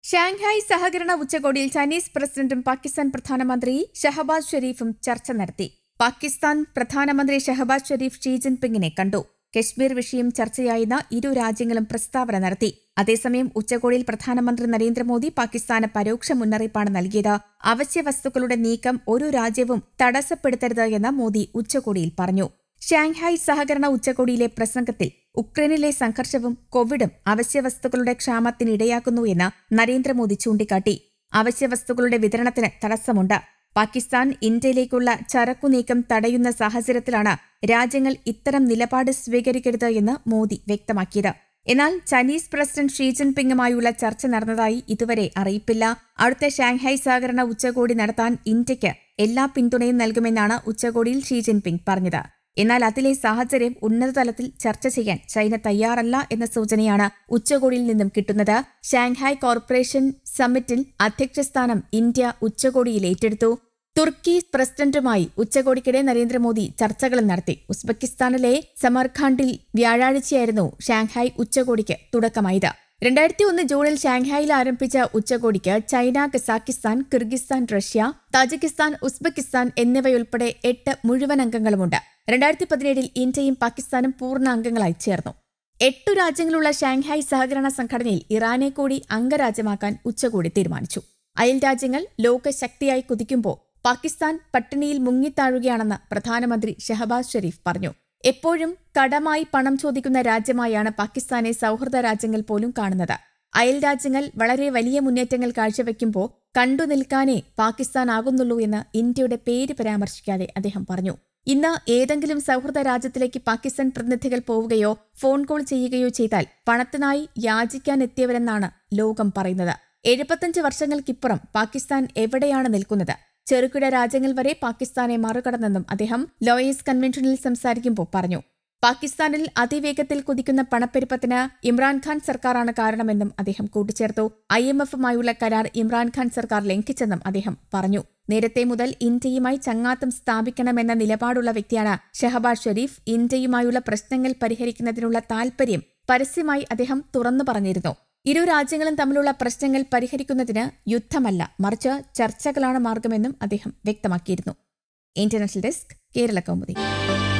Shanghai സഹകരണ ഉച്ചകോടിയിൽ Chinese പ്രസിഡന്റും പാകിസ്ഥാൻ പ്രധാനമന്ത്രി ഷഹബാസ് ഷെരീഫും ചർച്ച നടത്തി പാകിസ്ഥാൻ പ്രധാനമന്ത്രി ഷഹബാസ് ഷെരീഫ് ഷീ ജിൻപിങ്ങിനെ കണ്ടു കശ്മീർ വിഷയം ചർച്ചയായെന്ന് ഇരു രാജ്യങ്ങളും പ്രസ്താവന നടത്തി അതേസമയം ഉച്ചകോടിയിൽ പ്രധാനമന്ത്രി നരേന്ദ്രമോദി പാകിസ്ഥാന് പരോക്ഷ മുന്നറിയിപ്പാണ് നൽകിയത് അവശ്യ വസ്തുക്കളുടെ നീക്കം ഒരു രാജ്യവും തടസ്സപ്പെടുത്തരുത് എന്ന് മോദി ഉച്ചകോടിയിൽ പറഞ്ഞു ഷാങ്ഹായ് സഹകരണ ഉച്ചകോടിയിലെ പ്രസംഗത്തിൽ ഉക്രൈനിലെ സംഘർഷവും കോവിഡും അവശ്യവസ്തുക്കളുടെ ക്ഷാമത്തിനിടയാക്കുന്നു എന്ന് നരേന്ദ്രമോദി ചൂണ്ടിക്കാട്ടി അവശ്യവസ്തുക്കളുടെ വിതരണത്തിന് തടസ്സമുണ്ട് പാകിസ്ഥാൻ ഇന്ത്യയിലേക്കുള്ള ചരക്കു നീക്കം തടയുന്ന സാഹചര്യത്തിലാണ് രാജ്യങ്ങൾ ഇത്തരം നിലപാട് സ്വീകരിക്കരുത് എന്ന് മോദി വ്യക്തമാക്കിയത് എന്നാൽ ചൈനീസ് പ്രസിഡന്റ് ഷീ ജിൻപിങ്ങുമായുള്ള ചർച്ച നടന്നതായി ഇതുവരെ അറിയിപ്പില്ല അടുത്ത ഷാങ്ഹായ് സഹകരണ ഉച്ചകോടി നടത്താൻ ഇന്ത്യയ്ക്ക് എല്ലാ പിന്തുണയും നൽകുമെന്നാണ് ഉച്ചകോടിയിൽ ഷീ ജിൻപിങ് പറഞ്ഞത് എന്നാൽ അതിലെ സാഹചര്യം ഉന്നതതലത്തിൽ ചർച്ച ചെയ്യാൻ ചൈന തയ്യാറല്ല എന്ന സൂചനയാണ് ഉച്ചകോടിയിൽ നിന്നും കിട്ടുന്നത് ഷാങ്ഹായ് കോർപ്പറേഷൻ സമ്മിറ്റിൽ അധ്യക്ഷസ്ഥാനം ഇന്ത്യ ഉച്ചകോടിയിൽ ഏറ്റെടുത്തു തുർക്കി പ്രസിഡന്റുമായി ഉച്ചകോടിക്കിടെ നരേന്ദ്രമോദി ചർച്ചകളും നടത്തി ഉസ്ബെക്കിസ്ഥാനിലെ സമർഖാണ്ടിൽ വ്യാഴാഴ്ചയായിരുന്നു ഷാങ്ഹായ് ഉച്ചകോടിക്ക് തുടക്കമായത് രണ്ടായിരത്തി ഒന്ന് ജൂണിൽ ഷാങ്ഹായിൽ ആരംഭിച്ച ഉച്ചകോടിക്ക് China Kazakhstan Kyrgyzstan Russia Tajikistan Uzbekistan എന്നിവയുൾപ്പെടെ എട്ട് മുഴുവൻ അംഗങ്ങളുമുണ്ട് രണ്ടായിരത്തി പതിനേഴിൽ ഇന്ത്യയും പാകിസ്ഥാനും പൂർണ്ണ അംഗങ്ങളായി ചേർന്നു എട്ടു രാജ്യങ്ങളുള്ള ഷാങ്ഹായ് സഹകരണ സംഘടനയിൽ ഇറാനെ കൂടി അംഗരാജ്യമാക്കാൻ ഉച്ചകോടി തീരുമാനിച്ചു അയൽ രാജ്യങ്ങൾ ലോകശക്തിയായി കുതിക്കുമ്പോൾ പാകിസ്ഥാൻ പട്ടിണിയിൽ മുങ്ങിത്താഴുകയാണെന്ന് പ്രധാനമന്ത്രി ഷഹബാസ് ഷെരീഫ് പറഞ്ഞു എപ്പോഴും കടമായി പണം ചോദിക്കുന്ന രാജ്യമായാണ് പാകിസ്ഥാനെ സൗഹൃദ രാജ്യങ്ങൾ പോലും കാണുന്നത് അയൽ രാജ്യങ്ങൾ വളരെ വലിയ മുന്നേറ്റങ്ങൾ കാഴ്ചവെക്കുമ്പോൾ കണ്ടു നിൽക്കാനേ പാകിസ്ഥാൻ ആകുന്നുള്ളൂ എന്ന് ഇന്ത്യയുടെ പേര് പരാമർശിക്കാതെ അദ്ദേഹം പറഞ്ഞു ഇന്ന് ഏതെങ്കിലും സൗഹൃദ രാജ്യത്തിലേക്ക് പാകിസ്ഥാൻ പ്രതിനിധികൾ പോവുകയോ ഫോൺ കോൾ ചെയ്യുകയോ ചെയ്താൽ പണത്തിനായി യാചിക്കാനെത്തിയവരെന്നാണ് ലോകം പറയുന്നത് എഴുപത്തഞ്ച് വർഷങ്ങൾക്കിപ്പുറം പാകിസ്ഥാൻ എവിടെയാണ് നിൽക്കുന്നത് ചെറുകിട രാജ്യങ്ങൾ വരെ പാകിസ്ഥാനെ മറികടന്നെന്നും അദ്ദേഹം ലോയേഴ്സ് കൺവെൻഷനിൽ സംസാരിക്കുമ്പോൾ പറഞ്ഞു പാകിസ്ഥാനിൽ അതിവേഗത്തിൽ കുതിക്കുന്ന പണപ്പെരുപ്പത്തിന് ഇമ്രാൻഖാൻ സർക്കാരാണ് കാരണമെന്നും അദ്ദേഹം കൂട്ടിച്ചേർത്തു ഐ എം എഫുമായുള്ള കരാർ ഇമ്രാൻഖാൻ സർക്കാർ ലംഘിച്ചെന്നും അദ്ദേഹം പറഞ്ഞു നേരത്തെ മുതൽ ഇന്ത്യയുമായി ചങ്ങാത്തം സ്ഥാപിക്കണമെന്ന നിലപാടുള്ള വ്യക്തിയാണ് ഷഹബാസ് ഷെരീഫ് ഇന്ത്യയുമായുള്ള പ്രശ്നങ്ങൾ പരിഹരിക്കുന്നതിനുള്ള താൽപര്യം പരസ്യമായി അദ്ദേഹം തുറന്നു പറഞ്ഞിരുന്നു ഇരു രാജ്യങ്ങളും തമ്മിലുള്ള പ്രശ്നങ്ങൾ പരിഹരിക്കുന്നതിന് യുദ്ധമല്ല മറിച്ച് ചർച്ചകളാണ് മാർഗമെന്നും അദ്ദേഹം വ്യക്തമാക്കിയിരുന്നു ഇന്റർനാഷണൽ ഡെസ്ക് കേരള കൗമുദി